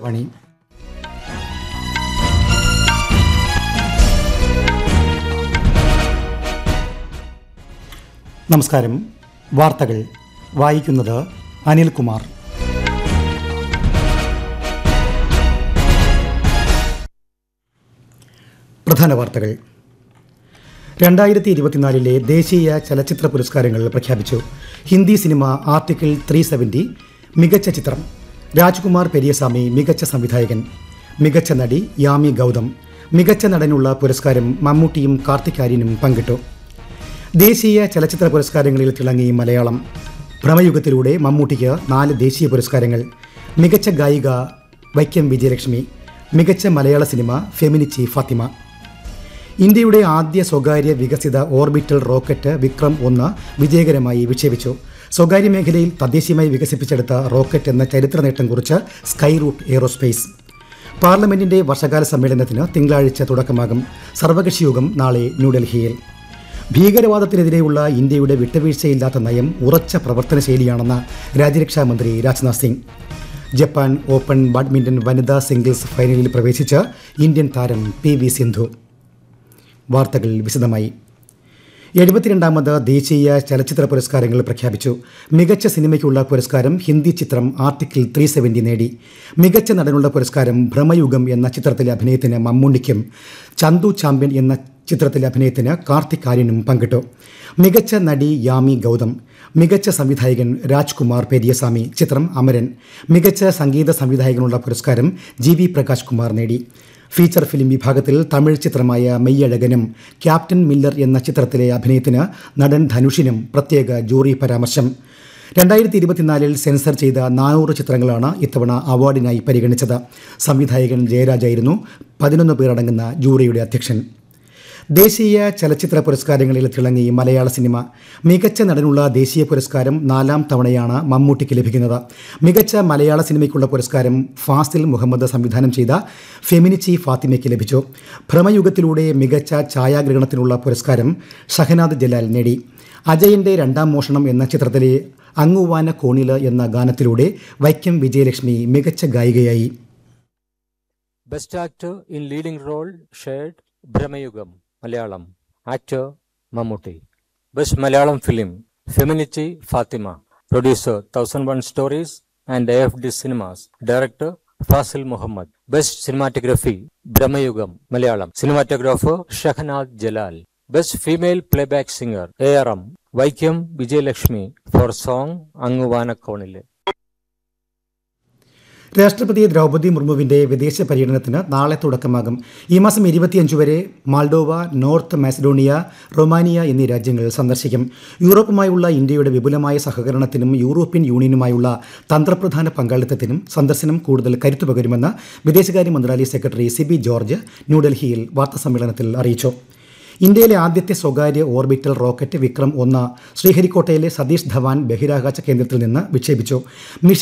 വണി നമസ്കാരം വാർത്തകൾ വായിക്കുന്നത് അനിൽകുമാർ പ്രധാന വാർത്തകൾ രണ്ടായിരത്തി ഇരുപത്തിനാലിലെ ദേശീയ ചലച്ചിത്ര പുരസ്കാരങ്ങൾ പ്രഖ്യാപിച്ചു Hindi cinema article three seventy മികച്ച ചിത്രം രാജ്കുമാർ പെരിയസ്വാമി മികച്ച സംവിധായകൻ മികച്ച നടി യാമി ഗൗതം മികച്ച നടനുള്ള പുരസ്കാരം മമ്മൂട്ടിയും കാർത്തികാര്യനും പങ്കിട്ടു ദേശീയ ചലച്ചിത്ര പുരസ്കാരങ്ങളിൽ തിളങ്ങി മലയാളം ഭ്രമയുഗത്തിലൂടെ മമ്മൂട്ടിക്ക് നാല് ദേശീയ പുരസ്കാരങ്ങൾ മികച്ച ഗായിക വൈക്കം വിജയലക്ഷ്മി മികച്ച മലയാള സിനിമ ഫെമിനിച്ചി ഫാത്തിമ ഇന്ത്യയുടെ ആദ്യ സ്വകാര്യ വികസിത ഓർബിറ്റൽ റോക്കറ്റ് വിക്രം ഒന്ന് വിജയകരമായി വിക്ഷേപിച്ചു സ്വകാര്യ മേഖലയിൽ തദ്ദേശീയമായി വികസിപ്പിച്ചെടുത്ത റോക്കറ്റ് എന്ന ചരിത്ര നേട്ടം കുറിച്ച് സ്കൈ റൂട്ട് എയ്റോസ്പേസ് പാർലമെന്റിന്റെ വർഷകാല സമ്മേളനത്തിന് തിങ്കളാഴ്ച തുടക്കമാകും സർവകക്ഷി യോഗം നാളെ ന്യൂഡൽഹിയിൽ ഭീകരവാദത്തിനെതിരെയുള്ള ഇന്ത്യയുടെ വിട്ടുവീഴ്ചയില്ലാത്ത നയം ഉറച്ച പ്രവർത്തന ശൈലിയാണെന്ന് രാജ്യരക്ഷാ മന്ത്രി Rajnath Singh Japan open badminton വനിതാ സിംഗിൾസ് ഫൈനലിൽ പ്രവേശിച്ച ഇന്ത്യൻ താരം പി വി സിന്ധു വാർത്തകൾ വിശദമായി എഴുപത്തിരണ്ടാമത് ദേശീയ ചലച്ചിത്ര പുരസ്കാരങ്ങൾ പ്രഖ്യാപിച്ചു മികച്ച സിനിമയ്ക്കുള്ള പുരസ്കാരം ഹിന്ദി ചിത്രം ആർട്ടിക്കിൾ ത്രീ സെവൻറ്റി നേടി മികച്ച നടനുള്ള പുരസ്കാരം ഭ്രമയുഗം എന്ന ചിത്രത്തിലെ അഭിനയത്തിന് മമ്മൂണിക്കും ചന്തു ചാമ്പ്യൻ എന്ന ചിത്രത്തിലെ അഭിനയത്തിന് കാർത്തിക് ആര്യനും പങ്കിട്ടു മികച്ച നടി യാമി ഗൗതം മികച്ച സംവിധായകൻ രാജ്കുമാർ പെരിയസ്വാമി ചിത്രം അമരൻ മികച്ച സംഗീത സംവിധായകനുള്ള പുരസ്കാരം ജി വി പ്രകാശ് കുമാർ നേടി ഫീച്ചർ ഫിലിം വിഭാഗത്തിൽ തമിഴ് ചിത്രമായ മെയ്യഴകനും ക്യാപ്റ്റൻ മില്ലർ എന്ന ചിത്രത്തിലെ അഭിനയത്തിന് നടൻ ധനുഷിനും പ്രത്യേക ജൂറി പരാമർശം രണ്ടായിരത്തി ഇരുപത്തിനാലിൽ സെൻസർ ചെയ്ത നാനൂറ് ചിത്രങ്ങളാണ് ഇത്തവണ അവാർഡിനായി പരിഗണിച്ചത് സംവിധായകൻ ജയരാജായിരുന്നു പതിനൊന്ന് പേരടങ്ങുന്ന ജൂറിയുടെ അധ്യക്ഷൻ ദേശീയ ചലച്ചിത്ര പുരസ്കാരങ്ങളിൽ തിളങ്ങി മലയാള സിനിമ മികച്ച നടനുള്ള ദേശീയ പുരസ്കാരം നാലാം തവണയാണ് മമ്മൂട്ടിക്ക് ലഭിക്കുന്നത് മികച്ച മലയാള സിനിമയ്ക്കുള്ള പുരസ്കാരം ഫാസിൽ മുഹമ്മദ് സംവിധാനം ചെയ്ത ഫെമിനിച്ചി ഫാത്തിമയ്ക്ക് ലഭിച്ചു ഭ്രമയുഗത്തിലൂടെ മികച്ച ഛായാഗ്രഹണത്തിനുള്ള പുരസ്കാരം ഷഹനാദ് ജലാൽ നേടി അജയന്റെ രണ്ടാം മോഷണം എന്ന ചിത്രത്തിലെ അങ്ങുവാന കോണില് എന്ന ഗാനത്തിലൂടെ വൈക്കം വിജയലക്ഷ്മി മികച്ച ഗായികയായി Best actor in leading role shared Brahmayugam, Malayalam. Actor Mammootty. Best Malayalam film Feminichi Fatima. Producer 1001 Stories and AFD Cinemas. Director Fasil Muhammad. Best cinematography Brahmayugam, Malayalam. Cinematographer Shahnad Jalal. Best female playback singer ARM Vaikam Vijayalakshmi for song Anguvana Konile. രാഷ്ട്രപതി ദ്രൗപദി മുർമുവിന്റെ വിദേശ പര്യടനത്തിന് നാളെ തുടക്കമാകും ഈ മാസം ഇരുപത്തിയഞ്ച് വരെ Moldova north Macedonia Romania എന്നീ രാജ്യങ്ങൾ സന്ദർശിക്കും യൂറോപ്പുമായുള്ള ഇന്ത്യയുടെ വിപുലമായ സഹകരണത്തിനും യൂറോപ്യൻ യൂണിയനുമായുള്ള തന്ത്രപ്രധാന പങ്കാളിത്തത്തിനും സന്ദർശനം കൂടുതൽ കരുത്തു പകരുമെന്ന് വിദേശകാര്യ മന്ത്രാലയ സെക്രട്ടറി സിബി ജോർജ് ന്യൂഡൽഹിയിൽ വാർത്താസമ്മേളനത്തിൽ അറിയിച്ചു ഇന്ത്യയിലെ ആദ്യത്തെ സ്വകാര്യ ഓർബിറ്റൽ റോക്കറ്റ് വിക്രം ഒന്ന് ശ്രീഹരിക്കോട്ടയിലെ സതീഷ് ധവാൻ ബഹിരാകാശ കേന്ദ്രത്തിൽ നിന്ന് വിക്ഷേപിച്ചു